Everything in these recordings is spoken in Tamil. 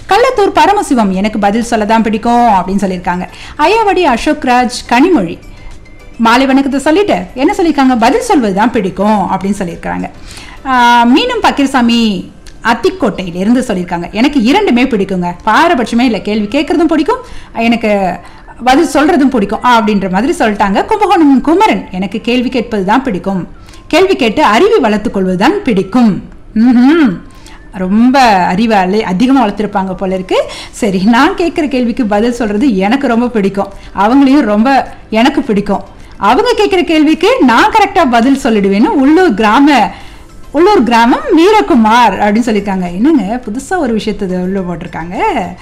கள்ளத்தூர் பரமசிவம் எனக்கு பதில் சொல்ல தான் பிடிக்கும் அப்படின்னு சொல்லியிருக்காங்க ஐயாவடி அசோக் ராஜ் கனிமொழி மாலை வணக்கத்தை சொல்லிட்டு என்ன சொல்லியிருக்காங்க பதில் சொல்வது தான் பிடிக்கும் அப்படின்னு சொல்லியிருக்காங்க ஆஹ் மீனும் பக்கீர்சாமி அத்திக்கோட்டையிலிருந்து சொல்லியிருக்காங்க எனக்கு இரண்டுமே பிடிக்குங்க பாரபட்சமே இல்லை கேள்வி கேட்கறதும் பிடிக்கும் எனக்கு பதில் சொல்றதும் பிடிக்கும் அப்படின்ற மாதிரி சொல்லிட்டாங்க கும்பகோணம் குமரன் எனக்கு கேள்வி கேட்பது தான் பிடிக்கும் கேள்வி கேட்டு அறிவை வளர்த்துக் கொள்வதுதான் பிடிக்கும் ம்ஹும். ரொம்ப அறிவை அலை அதிகமாக வளர்த்துருப்பாங்க போல இருக்கு சரி நான் கேட்குற கேள்விக்கு பதில் சொல்றது எனக்கு ரொம்ப பிடிக்கும் அவங்களையும் ரொம்ப எனக்கு பிடிக்கும் அவங்க கேட்குற கேள்விக்கு நான் கரெக்டாக பதில் சொல்லிடுவேன்னு உள்ளூர் கிராம உள்ளூர் கிராமம் வீரகுமார் அப்படின்னு சொல்லியிருக்காங்க என்னங்க புதுசாக ஒரு விஷயத்தை உள்ள போட்டிருக்காங்க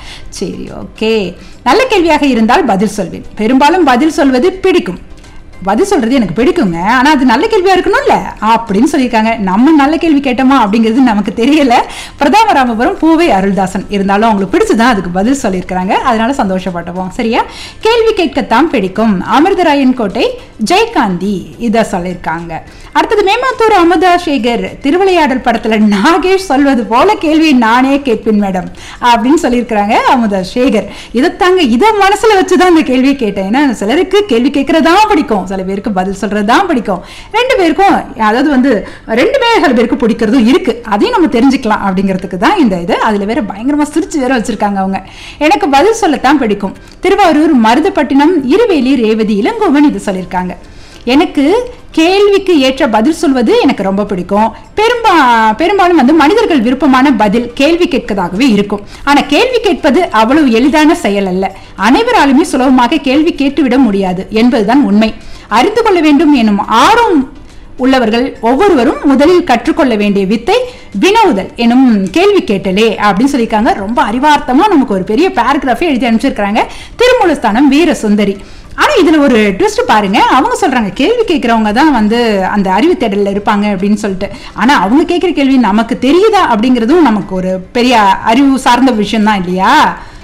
சரி ஓகே நல்ல கேள்வியாக இருந்தால் பதில் சொல்வேன் பெரும்பாலும் பதில் சொல்வது பிடிக்கும் பதில் சொல்றது எனக்கு பிடிக்குங்க ஆனா அது நல்ல கேள்வியா இருக்கணும்ல அப்படின்னு சொல்லியிருக்காங்க நம்ம நல்ல கேள்வி கேட்டோமா அப்படிங்கிறது நமக்கு தெரியல பிரதாம ராமபுரம் பூவை அருள்தாசன் இருந்தாலும் அவங்களுக்கு பிடிச்சுதான் அதுக்கு பதில் சொல்லியிருக்கிறாங்க அதனால சந்தோஷப்பட்டுவோம் சரியா கேள்வி கேட்கத்தான் பிடிக்கும் அமிர்தராயன் கோட்டை ஜெயகாந்தி இதை சொல்லியிருக்காங்க அடுத்தது மேமாத்தூர் அமுதா சேகர் திருவிளையாடல் படத்துல நாகேஷ் சொல்வது போல கேள்வி நானே கேட்பேன் மேடம் அப்படின்னு சொல்லியிருக்கிறாங்க அமுதா சேகர் இதைத்தாங்க இதை மனசுல வச்சுதான் இந்த கேள்வியை கேட்டேன் ஏன்னா சிலருக்கு கேள்வி கேட்கறதா பிடிக்கும் சில பேருக்கு பதில் சொல்றதுதான் பிடிக்கும் ரெண்டு பேருக்கும் அதாவது வந்து ரெண்டுமே சில பேருக்கு பிடிக்கிறதும் இருக்கு அதையும் நம்ம தெரிஞ்சுக்கலாம் அப்படிங்கிறதுக்கு தான் இந்த இது அதுல வேற பயங்கரமா சிரிச்சு வேற வச்சிருக்காங்க அவங்க எனக்கு பதில் சொல்லத்தான் பிடிக்கும் திருவாரூர் மருதப்பட்டினம் இருவேலி ரேவதி இளங்கோவன் இது சொல்லியிருக்காங்க எனக்கு கேள்விக்கு ஏற்ற பதில் சொல்வது எனக்கு ரொம்ப பிடிக்கும் பெரும்பா பெரும்பாலும் வந்து மனிதர்கள் விருப்பமான பதில் கேள்வி கேட்கதாகவே இருக்கும் ஆனா கேள்வி கேட்பது அவ்வளவு எளிதான செயல் அல்ல அனைவராலுமே சுலபமாக கேள்வி கேட்டுவிட முடியாது என்பதுதான் உண்மை அறிந்து கொள்ள வேண்டும் எனும் ஆர்வம் உள்ளவர்கள் ஒவ்வொருவரும் முதலில் கற்றுக்கொள்ள வேண்டிய வித்தை வினவுதல் எனும் கேள்வி கேட்டலே அப்படின்னு சொல்லியிருக்காங்க ரொம்ப அறிவார்த்தமா நமக்கு ஒரு பெரிய பேராகிராஃபே எழுதி அனுப்பிச்சிருக்காங்க திருமூலஸ்தானம் வீர சுந்தரி ஆனா இதுல ஒரு ட்விஸ்ட் பாருங்க அவங்க சொல்றாங்க கேள்வி கேட்கறவங்க தான் வந்து அந்த அறிவு தேடல்ல இருப்பாங்க அப்படின்னு சொல்லிட்டு ஆனா அவங்க கேட்கிற கேள்வி நமக்கு தெரியுதா அப்படிங்கிறதும் நமக்கு ஒரு பெரிய அறிவு சார்ந்த விஷயம் தான் இல்லையா